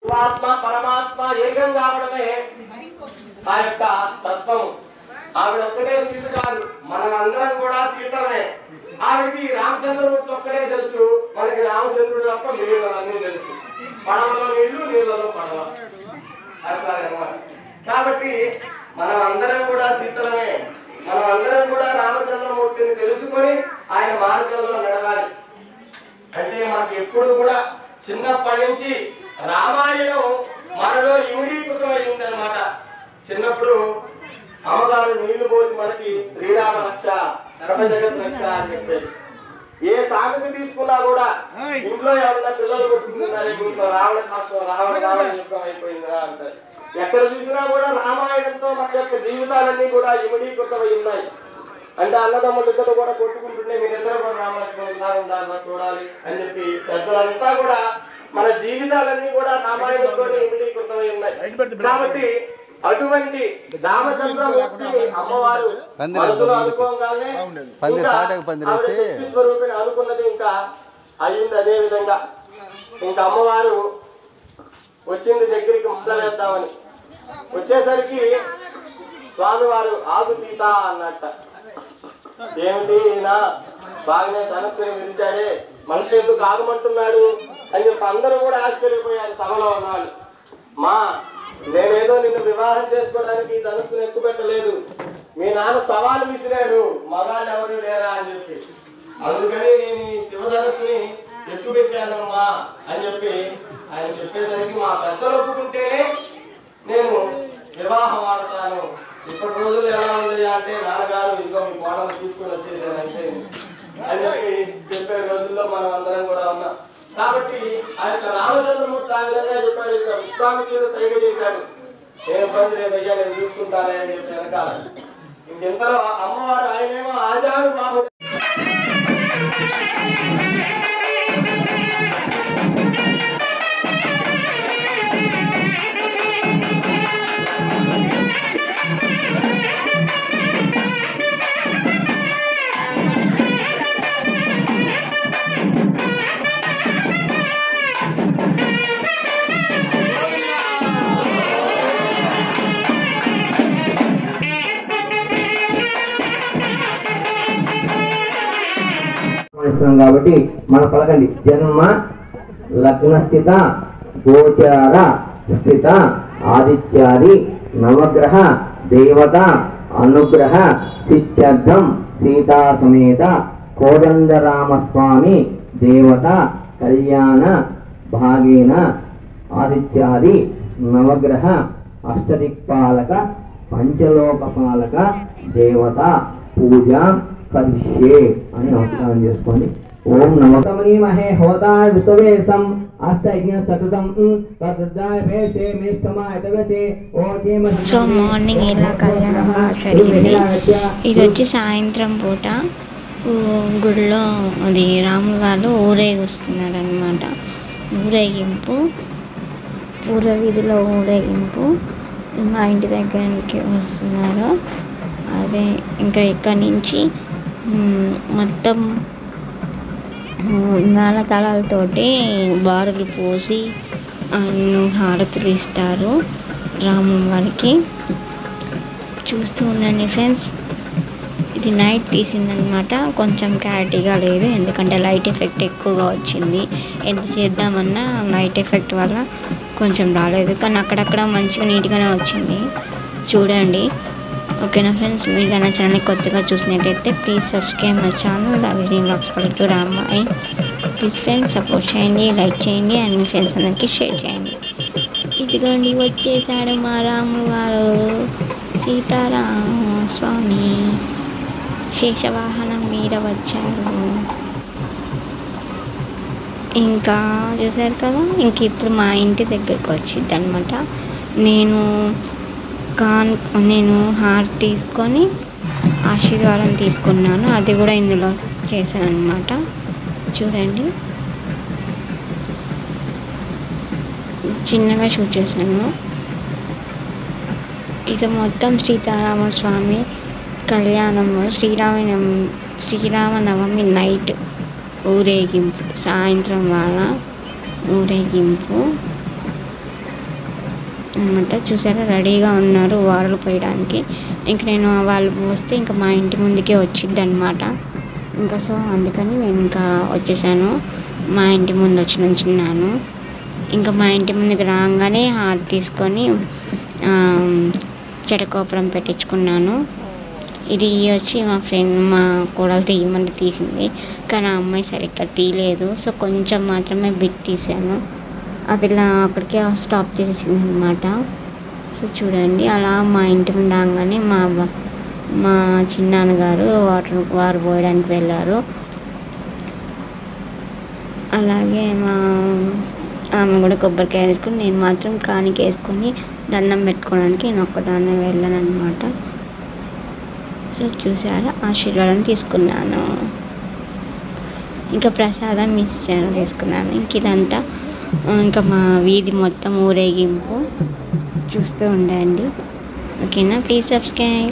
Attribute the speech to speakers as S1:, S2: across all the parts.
S1: ఆత్మ పరమాత్మ ఏకం కావడమే ఆ యొక్క తత్వము ఆవిడ ఒక్కటే సీత కాదు మనమందరం కూడా సీతలమే ఆవిడకి రామచంద్రమూర్తి ఒక్కడే తెలుసు మనకి రామచంద్రుడు తప్ప నీళ్ళన్నీ తెలుసు పడవలో నీళ్లు నీళ్ళలో పడవ అట్లాగనమాట కాబట్టి మనం అందరం కూడా సీతలమే మనం అందరం కూడా రామచంద్రమూర్తిని తెలుసుకొని ఆయన మార్గంలో నడవాలి అంటే మనకి ఎప్పుడు కూడా చిన్నప్పటి నుంచి రామాయణం మనలో ఇమిడీకృతమై ఉందన్నమాట చిన్నప్పుడు అమ్మగారు నీళ్లు పోసి మనకి శ్రీరామ రక్ష సర్వ జగత్ రక్ష అని చెప్పేది ఏ సాగుకు తీసుకున్నా కూడా ఇంట్లో ఎవరైనా పిల్లలు కొట్టుకుంటున్నారు ఇంట్లో రావణ కష్టం రావణ రావణ యుద్ధం అయిపోయిందా అంటారు ఎక్కడ చూసినా కూడా రామాయణంతో మన యొక్క జీవితాలన్నీ కూడా ఇమిడీకృతమై ఉన్నాయి అంటే అన్నదమ్ములు ఇద్దరు కూడా కొట్టుకుంటుంటే మీరిద్దరు కూడా రామలక్ష్మణ్ ఇలా ఉండాలి చూడాలి అని చెప్పి పెద్దలంతా కూడా మన జీవితాలన్నీ కూడా రామాయణంతో ఇమిడీకృతమై ఉన్నాయి కాబట్టి అటువంటి రామచంద్రమూర్తిని అమ్మవారు
S2: పందిరి
S1: మనసులో
S2: ముందుకి.
S1: అనుకోగానే
S2: పందిరి
S1: ఇంకా
S2: తాటాకు పందిరేసి.
S1: ఆవిడ శక్తి స్వరూపిణి అనుకున్నది ఇంకా అయింది అదే విధంగా ఇంకా అమ్మవారు వచ్చింది దగ్గరికి మొదలెద్దామని వచ్చేసరికి స్వామివారు ఆగు సీత అన్నట్ట ఏమిటి ఈయన బాగానే ధనస్సుని విరిచాడే మనిషి ఎందుకు ఆగమంటున్నాడు అని చెప్పి అందరూ కూడా ఆశ్చర్యపోయారు సభలో ఉన్నవాళ్ళు మా నేనేదో నిన్ను వివాహం చేసుకోవడానికి ఈ ధనుస్సును ఎక్కువ పెట్టలేదు మీ నాన్న సవాలు విసిరాడు మగాళ్ళు ఎవరు లేరా అని చెప్పి అందుకని నేను ఈ శివధనుస్సుని ఎక్కువ పెట్టానమ్మా అని చెప్పి ఆయన చెప్పేసరికి మా పెద్దలు ఒప్పుకుంటేనే నేను వివాహం ఆడతాను ఇప్పటి రోజులు ఎలా ఉంది అంటే నాన్నగారు ఇదిగో మీ కోడలు తీసుకొని వచ్చేసానంటే అని చెప్పి చెప్పే రోజుల్లో మనం అందరం కూడా ఉన్నాం కాబట్టి ఆ యొక్క రామచంద్రమూర్తి ఆ విధంగా చెప్పాడు ఇక విశ్వామిత్రుడు సైగ చేశాడు నేను ఇబ్బంది లేదయ్యా నేను చూసుకుంటానే అని చెప్పి వెనకాల ఇంకెంతలో అమ్మవారు ఆయనేమో ఆచారు బాబు
S3: ఇస్తున్నాం కాబట్టి మన పలకండి జన్మ లగ్న స్థిత గోచార స్థిత ఆదిత్యాది నవగ్రహ దేవత అనుగ్రహ సిత్యర్థం సీతా సమేత కోదండరామస్వామి దేవత కళ్యాణ భాగేన ఆదిత్యాది నవగ్రహ అష్టదిక్పాలక పంచలోకపాలక దేవత పూజ కరిష్యే అని నమస్కారం చేసుకోండి ఓం నమస్తమనీమహే హోతాయ విశ్వవేశం అష్టయజ్ఞ సతతం తద్దాయ వేసే మేష్టమాయ తగసే ఓకేమ
S4: సో మార్నింగ్ ఇలా కళ్యాణం బాగా జరిగింది ఇది వచ్చి సాయంత్రం పూట ఊ, గుడిలో అది రాముల వాళ్ళు ఊరేగిస్తున్నారు అనమాట ఊరేగింపు పూర్వ వీధిలో ఊరేగింపు మా ఇంటి దగ్గరికి వస్తున్నారు అదే ఇంకా ఇక్కడి నుంచి మ్, మొత్తం మేళతాళాలతోటి బారులు పోసి ఆయన హారతులు ఇస్తారు రామం వారికి చూస్తూ ఉండండి ఫ్రెండ్స్ ఇది నైట్ తీసిందనమాట కొంచెం క్లారిటీగా లేదు ఎందుకంటే లైట్ ఎఫెక్ట్ ఎక్కువగా వచ్చింది ఎంత చేద్దామన్నా లైట్ ఎఫెక్ట్ వల్ల కొంచెం రాలేదు కానీ అక్కడక్కడ మంచిగా నీట్గానే వచ్చింది చూడండి ఓకేనా ఫ్రెండ్స్ మీరు కానీ ఛానల్ కొత్తగా చూసినట్టయితే please subscribe my channel Ravi blogs పల్లెటూరు అమ్మాయి ప్లీజ్ ఫ్రెండ్స్ సపోర్ట్ చేయండి లైక్ చేయండి అండ్ మీ ఫ్రెండ్స్ అందరికీ షేర్ చేయండి ఇదిగోండి వచ్చేసాడు మా రాముడు వారు సీతారామ స్వామి శేషవాహనం మీద వచ్చారు ఇంకా చూసారు కదా ఇంక ఇప్పుడు మా ఇంటి దగ్గరకు వచ్చింది అనమాట నేను కాన్ నేను హార్ తీసుకొని ఆశీర్వాదం తీసుకున్నాను అది కూడా ఇందులో చేశాను అనమాట చూడండి చిన్నగా షూట్ చేశాను ఇది మొత్తం సీతారామస్వామి కళ్యాణము శ్రీరామ శ్రీరామనవమి నైట్ ఊరేగింపు సాయంత్రం వాళ్ళ ఊరేగింపు అనమాట చూసారా రెడీగా ఉన్నారు వారలు పోయడానికి ఇంక నేను వాళ్ళు వస్తే ఇంకా మా ఇంటి ముందుకే వచ్చింది అనమాట ఇంకా సో అందుకని నేను ఇంకా వచ్చేసాను మా ఇంటి ముందు వచ్చి నుంచున్నాను ఇంకా మా ఇంటి ముందుకు రాగానే హార్ తీసుకొని ఆ, చెడకోపురం పెట్టించుకున్నాను ఇది వచ్చి మా ఫ్రెండ్ మా కోడలు తీయమని తీసింది కానీ ఆ అమ్మాయి సరిగ్గా తీయలేదు సో కొంచెం మాత్రమే బిట్ తీసాను ఆ పిల్ల అక్కడికే స్టాప్ చేసేసింది అనమాట సో చూడండి అలా మా ఇంటి ముందు రాగానే మా బ- మా చిన్నాన్నగారు వాటర్ వారు పోయడానికి వెళ్ళారు అలాగే మా ఆమె కూడా కొబ్బరికాయ వేసుకుని నేను మాత్రం కానికి వేసుకొని దండం పెట్టుకోవడానికి నేను ఒక్కదాన్నే వెళ్ళాను అనమాట సో చూసారా ఆశీర్వాదం తీసుకున్నాను ఇంకా ప్రసాదం ఇచ్చాను తీసుకున్నాను ఇంక ఇదంతా ఆ, ఇంకా మా వీధి మొత్తం ఊరేగింపు చూస్తూ ఉండండి ఓకేనా ప్లీజ్ సబ్స్క్రైబ్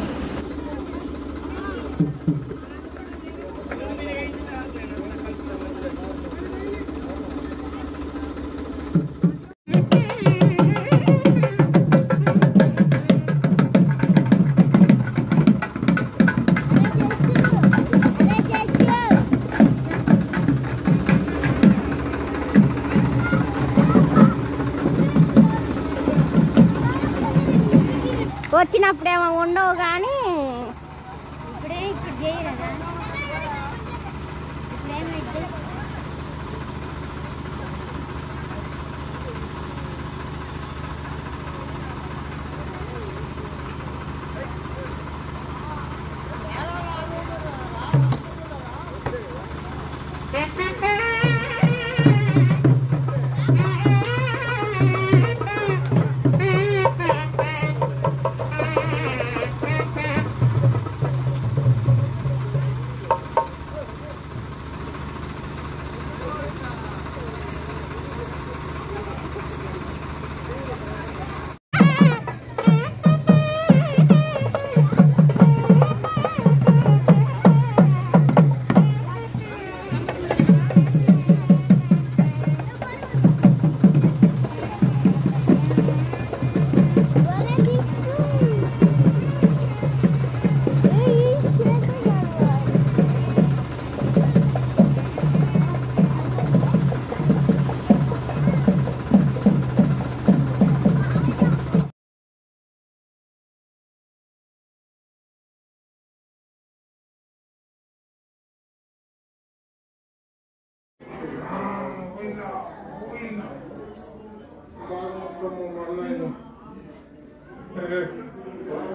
S2: వచ్చినప్పుడేమో ఉండవు కానీ ఇప్పుడే ఇప్పుడు చేయలేదా ఇప్పుడేమైంది
S5: బాగా మొత్తం మళ్ళీ